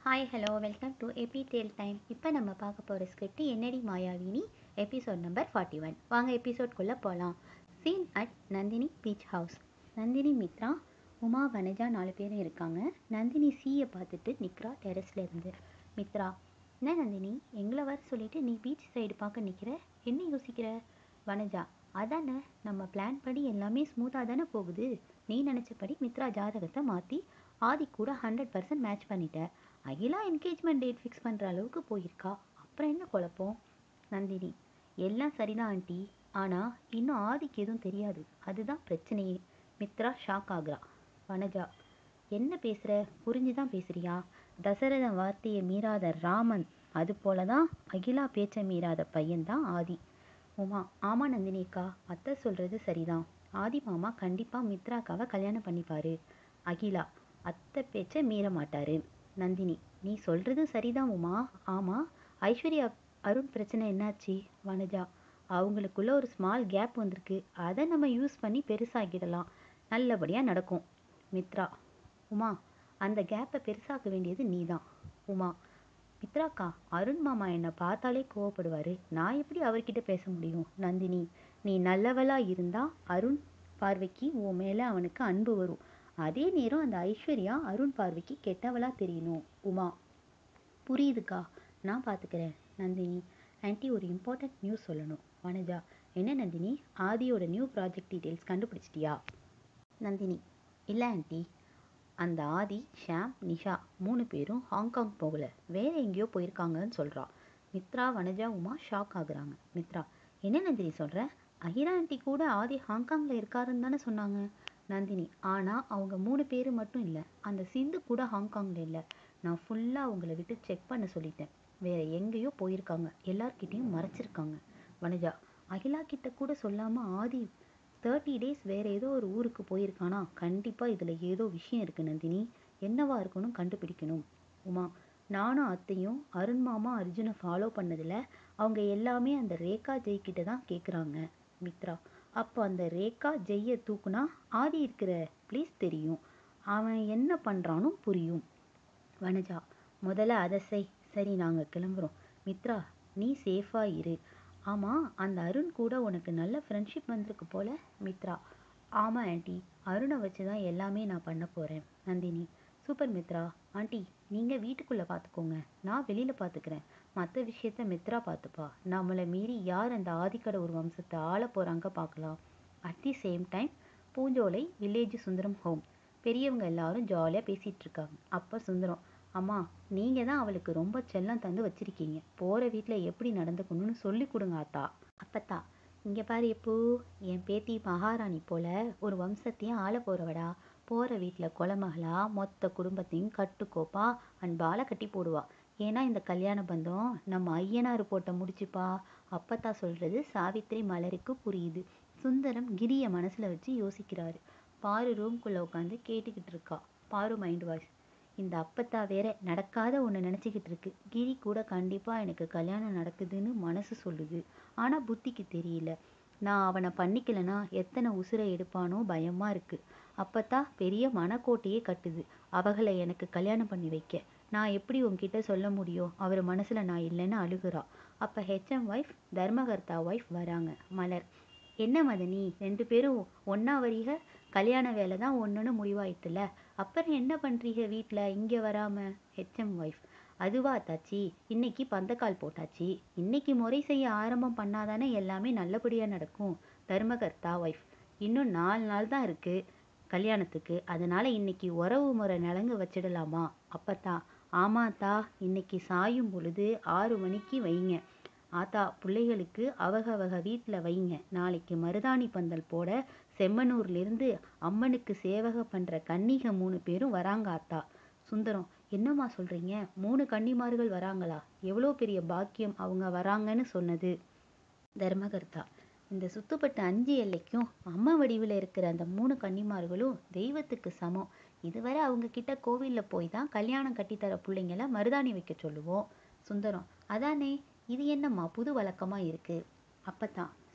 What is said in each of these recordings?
hi hello welcome to எபி tale time இப்போ நம்ம பார்க்க போகிற ஸ்கிரிப்ட் என்னடி மாயாவினி எபிசோட் நம்பர் ஃபார்ட்டி ஒன் வாங்க எபிசோட்குள்ளே போகலாம் scene at Nandini beach house Nandini Mithra Uma Vanaja நாலு பேரும் இருக்காங்க நந்தினி சீயை பார்த்துட்டு நிற்கிறா டெரஸில் இருந்து மித்ரா என்ன நந்தினி எங்களை வர சொல்லிட்டு நீ பீச் சைடு பார்க்க நிற்கிற என்ன யோசிக்கிற வனஜா அதானே நம்ம பிளான் படி எல்லாமே ஸ்மூத்தாக தானே போகுது நீ நினச்சபடி மித்ரா ஜாதகத்தை மாற்றி ஆதி கூட ஹண்ட்ரட் பர்சன்ட் மேட்ச் பண்ணிட்ட அகிலா என்கேஜ்மெண்ட் டேட் ஃபிக்ஸ் பண்ணுற அளவுக்கு போயிருக்கா அப்புறம் என்ன குழப்பம் நந்தினி எல்லாம் சரிதான் ஆண்டி ஆனால் இன்னும் ஆதிக்கு எதுவும் தெரியாது அதுதான் பிரச்சனையே மித்ரா ஷாக் ஆகுறா வனஜா என்ன பேசுகிற புரிஞ்சு தான் பேசுறியா தசரதன் வார்த்தையை மீறாத ராமன் அது போல தான் அகிலா பேச்சை மீறாத பையன்தான் ஆதி உமா ஆமா நந்தினி அக்கா அத்தை சொல்கிறது சரிதான் ஆதி மாமா கண்டிப்பாக மித்ராக்காவை கல்யாணம் பண்ணிப்பாரு அகிலா அத்தை பேச்சை மீற மாட்டாரு நந்தினி நீ சொல்கிறது சரிதான் உமா ஆமாம் ஐஸ்வர்யா அருண் பிரச்சனை என்னாச்சு வனஜா அவங்களுக்குள்ள ஒரு ஸ்மால் கேப் வந்திருக்கு அதை நம்ம யூஸ் பண்ணி பெருசாக்கிடலாம் நல்லபடியாக நடக்கும் மித்ரா உமா அந்த கேப்பை பெருசாக்க வேண்டியது நீ தான் உமா மித்ராக்கா அருண் மாமா என்னை பார்த்தாலே கோவப்படுவார் நான் எப்படி அவர்கிட்ட பேச முடியும் நந்தினி நீ நல்லவளா இருந்தா அருண் பார்வைக்கு உன் மேலே அவனுக்கு அன்பு வரும் அதே நேரம் அந்த ஐஸ்வர்யா அருண் பார்வைக்கு கெட்டவளா தெரியணும் உமா புரியுதுக்கா நான் பார்த்துக்கிறேன் நந்தினி ஆன்ட்டி ஒரு இம்பார்ட்டன்ட் நியூஸ் சொல்லணும் வனஜா என்ன நந்தினி ஆதியோட நியூ ப்ராஜெக்ட் டீட்டெயில்ஸ் கண்டுபிடிச்சிட்டியா நந்தினி இல்லை ஆன்ட்டி அந்த ஆதி ஷாம் நிஷா மூணு பேரும் ஹாங்காங் போகல வேற எங்கேயோ போயிருக்காங்கன்னு சொல்கிறா மித்ரா வனஜா உமா ஷாக் ஆகுறாங்க மித்ரா என்ன நந்தினி சொல்கிற அகிரா ஆண்டி கூட ஆதி ஹாங்காங்கில் இருக்காருன்னு தானே சொன்னாங்க நந்தினி ஆனால் அவங்க மூணு பேர் மட்டும் இல்லை அந்த சிந்து கூட ஹாங்காங்கில் இல்லை நான் ஃபுல்லாக அவங்கள விட்டு செக் பண்ண சொல்லிட்டேன் வேற எங்கேயோ போயிருக்காங்க எல்லார்கிட்டேயும் மறைச்சிருக்காங்க வனஜா அகிலா கிட்ட கூட சொல்லாமல் ஆதி தேர்ட்டி டேஸ் வேற ஏதோ ஒரு ஊருக்கு போயிருக்கானா கண்டிப்பாக இதில் ஏதோ விஷயம் இருக்கு நந்தினி என்னவா இருக்கணும் கண்டுபிடிக்கணும் உமா நானும் அத்தையும் அருண் மாமா அர்ஜுனை ஃபாலோ பண்ணதில் அவங்க எல்லாமே அந்த ரேகா ஜெய்கிட்ட தான் கேட்குறாங்க மித்ரா அப்போ அந்த ரேகா ஜெய்யை தூக்குனா ஆதி இருக்கிற ப்ளீஸ் தெரியும் அவன் என்ன பண்ணுறானும் புரியும் வனஜா முதல்ல அதை செய் சரி நாங்கள் கிளம்புறோம் மித்ரா நீ சேஃபாக இரு ஆமாம் அந்த அருண் கூட உனக்கு நல்ல ஃப்ரெண்ட்ஷிப் வந்திருக்கு போல மித்ரா ஆமாம் ஆண்டி அருணை வச்சு தான் எல்லாமே நான் பண்ண போகிறேன் நந்தினி சூப்பர் மித்ரா ஆண்டி நீங்கள் வீட்டுக்குள்ளே பார்த்துக்கோங்க நான் வெளியில் பார்த்துக்கிறேன் மற்ற விஷயத்த மித்ரா பார்த்துப்பா நம்மளை மீறி யார் அந்த ஆதிக்கட ஒரு வம்சத்தை ஆள போகிறாங்க பார்க்கலாம் at the same time Poonjolai village Sundaram home பெரியவங்க எல்லாரும் ஜாலியாக பேசிகிட்டு இருக்காங்க அப்போ சுந்தரம் அம்மா நீங்கள் தான் அவளுக்கு ரொம்ப செல்லம் தந்து வச்சிருக்கீங்க போகிற வீட்டில் எப்படி நடந்துக்கணும்னு சொல்லி கொடுங்க ஆத்தா அப்பத்தா இங்கே பாரு எப்போ என் பேத்தி மகாராணி போல ஒரு வம்சத்தையும் ஆள போகிறவடா போகிற வீட்டில் குலமகளா மொத்த குடும்பத்தையும் கட்டுக்கோப்பா அன்பால கட்டி போடுவா ஏன்னா இந்த கல்யாண பந்தம் நம்ம ஐயனார் போட்ட முடிச்சுப்பா அப்பத்தா சொல்கிறது சாவித்திரி மலருக்கு புரியுது சுந்தரம் கிரியை மனசில் வச்சு யோசிக்கிறாரு பாரு ரூம்குள்ளே உட்காந்து கேட்டுக்கிட்டு இருக்கா பாரு மைண்ட் வாய்ஸ் இந்த அப்பத்தா வேற நடக்காத ஒன்று நினச்சிக்கிட்டு இருக்கு கிரி கூட கண்டிப்பாக எனக்கு கல்யாணம் நடக்குதுன்னு மனசு சொல்லுது ஆனால் புத்திக்கு தெரியல நான் அவனை பண்ணிக்கலனா எத்தனை உசுரை எடுப்பானோ பயமாக இருக்குது அப்பத்தா பெரிய மனக்கோட்டையே கட்டுது அவகளை எனக்கு கல்யாணம் பண்ணி வைக்க நான் எப்படி உன்கிட்ட சொல்ல முடியும் அவர் மனசில் நான் இல்லைன்னு அழுகுறா அப்போ ஹெச்எம் ஒய்ஃப் தர்மகர்த்தா ஒய்ஃப் வராங்க மலர் என்ன மதனி ரெண்டு பேரும் ஒன்றா வரீக கல்யாண வேலை தான் ஒன்றுன்னு முடிவாயிட்டுல அப்புறம் என்ன பண்ணுறீங்க வீட்டில் இங்கே வராமல் ஹெச்எம் ஒய்ஃப் அதுவா தாச்சி இன்னைக்கு பந்தக்கால் போட்டாச்சு இன்னைக்கு முறை செய்ய ஆரம்பம் பண்ணாதானே எல்லாமே நல்லபடியாக நடக்கும் தர்மகர்த்தா ஒய்ஃப் இன்னும் நாலு நாள் தான் இருக்குது கல்யாணத்துக்கு அதனால் இன்னைக்கு உறவு முறை நலங்கு வச்சிடலாமா அப்பத்தா ஆமாத்தா இன்னைக்கு சாயும் பொழுது ஆறு மணிக்கு வைங்க ஆத்தா பிள்ளைகளுக்கு அவக அவக வீட்டில் வைங்க நாளைக்கு மருதாணி பந்தல் போட செம்மனூர்லேருந்து அம்மனுக்கு சேவக பண்ணுற கன்னிக மூணு பேரும் வராங்க ஆத்தா சுந்தரம் என்னம்மா சொல்கிறீங்க மூணு கன்னிமார்கள் வராங்களா எவ்வளோ பெரிய பாக்கியம் அவங்க வராங்கன்னு சொன்னது தர்மகர்த்தா இந்த சுத்துப்பட்ட அஞ்சு எல்லைக்கும் அம்மா வடிவில் இருக்கிற அந்த மூணு கன்னிமார்களும் தெய்வத்துக்கு சமம் இதுவரை அவங்க கிட்ட கோவிலில் போய் தான் கல்யாணம் கட்டித்தர பிள்ளைங்கள மருதாணி வைக்க சொல்லுவோம் சுந்தரம் அதானே இது என்னம்மா புது வழக்கமாக இருக்கு அப்பத்தான்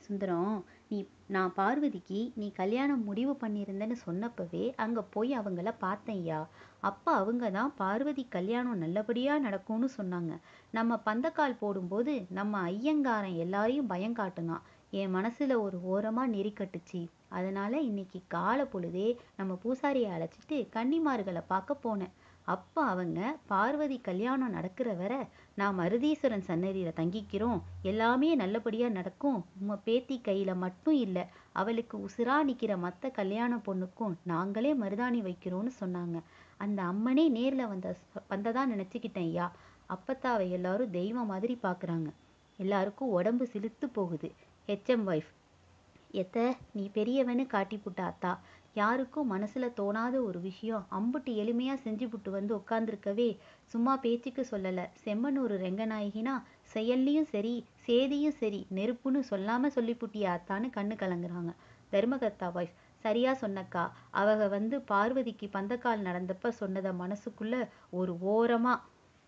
சுந்தரம் நீ நான் பார்வதிக்கு நீ கல்யாணம் முடிவு பண்ணியிருந்தேன்னு சொன்னப்பவே அங்கே போய் அவங்கள பார்த்தேன்யா அப்போ அவங்க தான் பார்வதி கல்யாணம் நல்லபடியாக நடக்கும்னு சொன்னாங்க நம்ம பந்தக்கால் போடும்போது நம்ம ஐயங்காரன் எல்லாரையும் பயம் காட்டுனான் என் மனசுல ஒரு ஓரமா நெறி கட்டுச்சு அதனால இன்னைக்கு காலை பொழுதே நம்ம பூசாரியை அழைச்சிட்டு கன்னிமார்களை பார்க்க போனேன் அப்போ அவங்க பார்வதி கல்யாணம் நடக்கிற வரை நான் மருதீஸ்வரன் சன்னதியில தங்கிக்கிறோம் எல்லாமே நல்லபடியா நடக்கும் உங்க பேத்தி கையில மட்டும் இல்லை அவளுக்கு உசுரா நிக்கிற மத்த கல்யாண பொண்ணுக்கும் நாங்களே மருதாணி வைக்கிறோம்னு சொன்னாங்க அந்த அம்மனே நேர்ல வந்த வந்ததா நினைச்சுக்கிட்டேன் ஐயா அப்பத்தாவை எல்லாரும் தெய்வம் மாதிரி பார்க்கறாங்க எல்லாருக்கும் உடம்பு சிலுத்து போகுது ஹெச்எம் ஒய்ஃப் எத்த நீ பெரியவன்னு காட்டி புட்ட அத்தா யாருக்கும் மனசுல தோணாத ஒரு விஷயம் அம்புட்டு எளிமையா செஞ்சு புட்டு வந்து உட்கார்ந்திருக்கவே சும்மா பேச்சுக்கு சொல்லல செம்மனூர் ரெங்கநாயகினா செயல்லையும் சரி சேதியும் சரி நெருப்புன்னு சொல்லாம சொல்லிப்புட்டியா அத்தான்னு கண்ணு கலங்குறாங்க தர்மகர்த்தா ஒய்ஃப் சரியா சொன்னக்கா அவங்க வந்து பார்வதிக்கு பந்தக்கால் நடந்தப்ப சொன்னத மனசுக்குள்ள ஒரு ஓரமா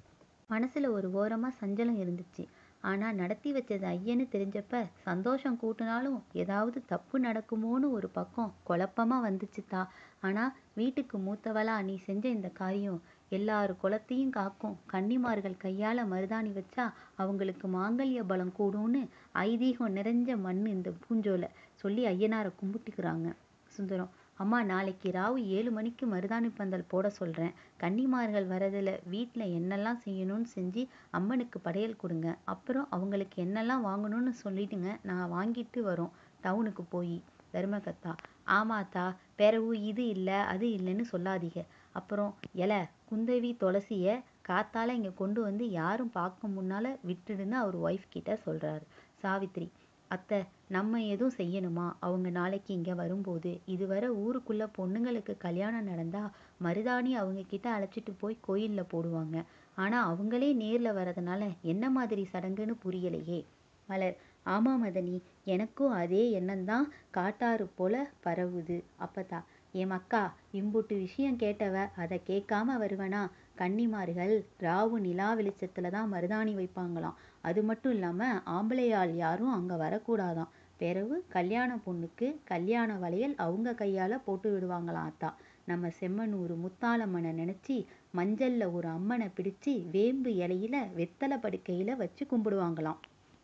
மனசுல ஒரு ஓரமா சஞ்சலம் இருந்துச்சு ஆனா நடத்தி வச்சது ஐயன்னு தெரிஞ்சப்ப சந்தோஷம் கூட்டினாலும் ஏதாவது தப்பு நடக்குமோன்னு ஒரு பக்கம் குழப்பமா வந்துச்சுதா ஆனா வீட்டுக்கு மூத்தவளா நீ செஞ்ச இந்த காரியம் எல்லாரு குலத்தையும் காக்கும் கன்னிமார்கள் கையால மருதாணி வச்சா அவங்களுக்கு மாங்கல்ய பலம் கூடும்னு ஐதீகம் நிறைஞ்ச மண் இந்த பூஞ்சோலை சொல்லி ஐயனாரை கும்பிட்டுக்கிறாங்க சுந்தரம் அம்மா நாளைக்கு ராவு ஏழு மணிக்கு மருதாணி பந்தல் போட சொல்றேன் கன்னிமார்கள் வரதுல வீட்ல என்னெல்லாம் செய்யணும்னு செஞ்சு அம்மனுக்கு படையல் கொடுங்க அப்புறம் அவங்களுக்கு என்னெல்லாம் வாங்கணும்னு சொல்லிடுங்க நான் வாங்கிட்டு வரோம் டவுனுக்கு போய் தர்மகத்தா ஆமாத்தா பிறவு இது இல்லை அது இல்லைன்னு சொல்லாதீங்க அப்புறம் எல குந்தவி துளசிய காத்தால இங்க கொண்டு வந்து யாரும் பார்க்க முன்னால விட்டுடுன்னு அவர் ஒய்ஃப் கிட்ட சொல்றாரு சாவித்திரி அத்தை நம்ம எதுவும் செய்யணுமா அவங்க நாளைக்கு இங்க வரும்போது இதுவரை ஊருக்குள்ள பொண்ணுங்களுக்கு கல்யாணம் நடந்தா மருதாணி அவங்க கிட்ட அழைச்சிட்டு போய் கோயில்ல போடுவாங்க ஆனா அவங்களே நேர்ல வர்றதுனால என்ன மாதிரி சடங்குன்னு புரியலையே மலர் ஆமா மதனி எனக்கும் அதே எண்ணம்தான் காட்டாறு போல பரவுது அப்பதா என் மக்கா இம்புட்டு விஷயம் கேட்டவ அதை கேட்காம வருவனா கன்னிமார்கள் ராவு நிலா வெளிச்சத்துல தான் மருதாணி வைப்பாங்களாம் அது மட்டும் இல்லாம ஆம்பளையாள் யாரும் அங்க வரக்கூடாதாம் பிறகு கல்யாண பொண்ணுக்கு கல்யாண வளையல் அவங்க கையால போட்டு விடுவாங்களாம் அத்தா நம்ம செம்மனூர் முத்தாளம்மனை நினைச்சு மஞ்சள்ல ஒரு அம்மனை பிடிச்சு வேம்பு இலையில வெத்தலை படுக்கையில வச்சு கும்பிடுவாங்களாம்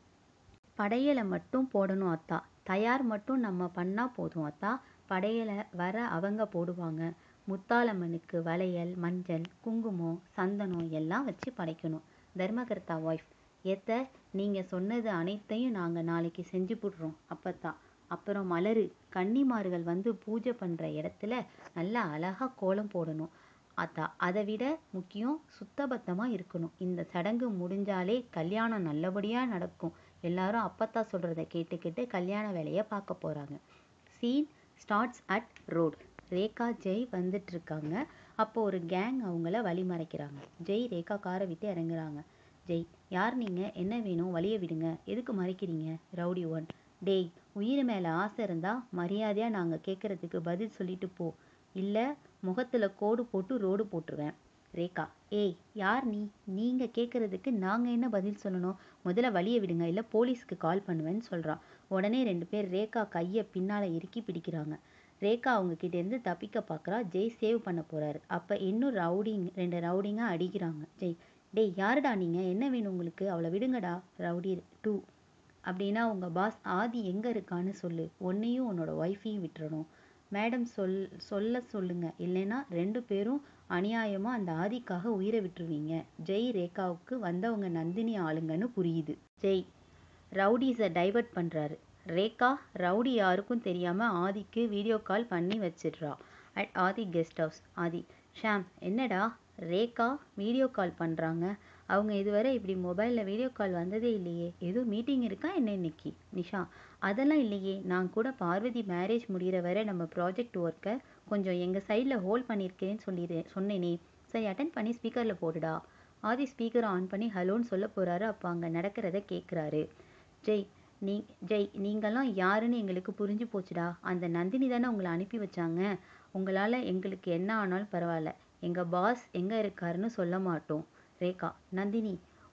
படையலை மட்டும் போடணும் அத்தா தயார் மட்டும் நம்ம பண்ணா போதும் அத்தா படையலை வர அவங்க போடுவாங்க முத்தாளம்மனுக்கு வளையல் மஞ்சள் குங்குமம் சந்தனம் எல்லாம் வச்சு படைக்கணும் தர்மகர்த்தா ஒய்ஃப் ஏத்த நீங்க சொன்னது அனைத்தையும் நாங்க நாளைக்கு செஞ்சு போடுறோம் அப்பத்தான் அப்புறம் மலரு கன்னிமார்கள் வந்து பூஜை பண்ற இடத்துல நல்லா அழகா கோலம் போடணும் அத்தா அதை விட முக்கியம் சுத்தபத்தமா இருக்கணும் இந்த சடங்கு முடிஞ்சாலே கல்யாணம் நல்லபடியா நடக்கும் எல்லாரும் அப்பத்தா சொல்றத கேட்டுக்கிட்டு கல்யாண வேலையை பார்க்க போறாங்க scene starts at road Rekha Jai வந்துட்டு இருக்காங்க அப்போ ஒரு கேங் அவங்கள வழி மறைக்கிறாங்க ஜெய் ரேகா காரை விட்டு இறங்குறாங்க ஜெய் யார் நீங்க என்ன வேணும் வழிய விடுங்க எதுக்கு மறைக்கிறீங்க ரவுடி ஒன் டேய் உயிர் மேல ஆசை இருந்தா மரியாதையா நாங்க கேட்கறதுக்கு பதில் சொல்லிட்டு போ இல்ல முகத்துல கோடு போட்டு ரோடு போட்டுருவேன் ரேகா ஏய் யார் நீ நீங்க கேட்கறதுக்கு நாங்க என்ன பதில் சொல்லணும் முதல்ல வழிய விடுங்க இல்ல போலீஸ்க்கு கால் பண்ணுவேன்னு சொல்றான் உடனே ரெண்டு பேர் ரேகா கைய பின்னால இறுக்கி பிடிக்கிறாங்க ரேகா அவங்க கிட்ட இருந்து தப்பிக்க பார்க்கறா ஜெய் சேவ் பண்ண போறாரு அப்ப இன்னும் ரவுடிங் ரெண்டு ரவுடிங்க அடிக்கிறாங்க ஜெய் டேய் யாருடா நீங்க என்ன வேணும் உங்களுக்கு அவளை விடுங்கடா ரவுடி டூ அப்படின்னா உங்க பாஸ் ஆதி எங்க இருக்கான்னு சொல்லு உன்னையும் உன்னோட ஒய்ஃபையும் விட்டுறணும் மேடம் சொல் சொல்ல சொல்லுங்க இல்லைன்னா ரெண்டு பேரும் அநியாயமா அந்த ஆதிக்காக உயிரை விட்டுருவீங்க ஜெய் ரேகாவுக்கு வந்தவங்க நந்தினி ஆளுங்கன்னு புரியுது ஜெய் ரவுடிஸை டைவர்ட் பண்றாரு ரேகா ரவுடி யாருக்கும் தெரியாம ஆதிக்கு வீடியோ கால் பண்ணி வச்சிடுறா at Aadhi guest house Aadhi Sham என்னடா ரேகா வீடியோ கால் பண்றாங்க அவங்க இதுவரை இப்படி மொபைல்ல வீடியோ கால் வந்ததே இல்லையே ஏதோ மீட்டிங் இருக்கா என்ன இன்னைக்கு நிஷா அதெல்லாம் இல்லையே நான் கூட பார்வதி மேரேஜ் முடிகிற வரை நம்ம ப்ராஜெக்ட் ஒர்க்கை கொஞ்சம் எங்க சைடில் ஹோல்ட் பண்ணியிருக்கேன்னு சொல்லிடு சொன்னேனே சரி அட்டன் பண்ணி ஸ்பீக்கர்ல போடுடா ஆதி ஸ்பீக்கரை ஆன் பண்ணி ஹலோன்னு சொல்ல போறாரு அப்போ அங்க நடக்கிறத கேட்குறாரு ஜெய் நீ ஜெய் நீங்கெல்லாம் யாருன்னு எங்களுக்கு புரிஞ்சு போச்சுடா அந்த நந்தினி தானே உங்களை அனுப்பி வச்சாங்க உங்களால எங்களுக்கு என்ன ஆனாலும் பரவாயில்ல எங்க பாஸ் எங்க இருக்காருன்னு சொல்ல மாட்டோம் ரேகா நந்தினி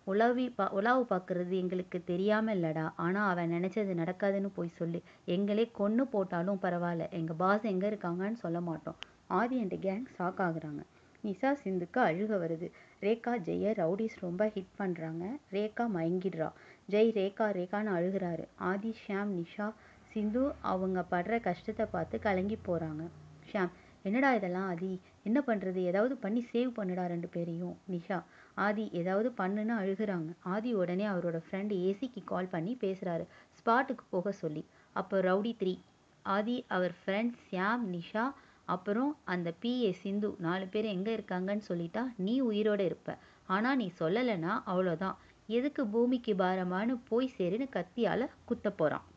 உலாவி பா உலாவு பார்க்கறது எங்களுக்கு தெரியாமல் இல்லடா ஆனால் அவன் நினச்சது நடக்காதுன்னு போய் சொல்லு எங்களே கொன்று போட்டாலும் பரவாயில்ல எங்கள் பாஸ் எங்கே இருக்காங்கன்னு சொல்ல மாட்டோம் ஆதி அண்ட் கேங் ஷாக் ஆகுறாங்க நிஷா சிந்துக்கு அழுக வருது ரேகா ஜெயை ரவுடிஸ் ரொம்ப ஹிட் பண்ணுறாங்க ரேகா மயங்கிடுறா ஜெய் ரேகா ரேகான்னு அழுகிறாரு ஆதி ஷியாம் நிஷா சிந்து அவங்க படுற கஷ்டத்தை பார்த்து கலங்கி போகிறாங்க ஷியாம் என்னடா இதெல்லாம் ஆதி என்ன பண்ணுறது ஏதாவது பண்ணி சேவ் பண்ணுடா ரெண்டு பேரையும் நிஷா ஆதி ஏதாவது பண்ணுன்னு அழுகுறாங்க ஆதி உடனே அவரோட ஃப்ரெண்டு ஏசிக்கு கால் பண்ணி பேசுகிறாரு ஸ்பாட்டுக்கு போக சொல்லி அப்போ ரவுடி த்ரீ ஆதி அவர் ஃப்ரெண்ட்ஸ் ஷியாம் நிஷா அப்புறம் அந்த பிஏ சிந்து நாலு பேர் எங்கே இருக்காங்கன்னு சொல்லிட்டா நீ உயிரோடு இருப்ப ஆனால் நீ சொல்லலைன்னா அவ்வளோதான் எதுக்கு பூமிக்கு பாரமானு போய் சேருன்னு கத்தியால் குத்த போகிறான்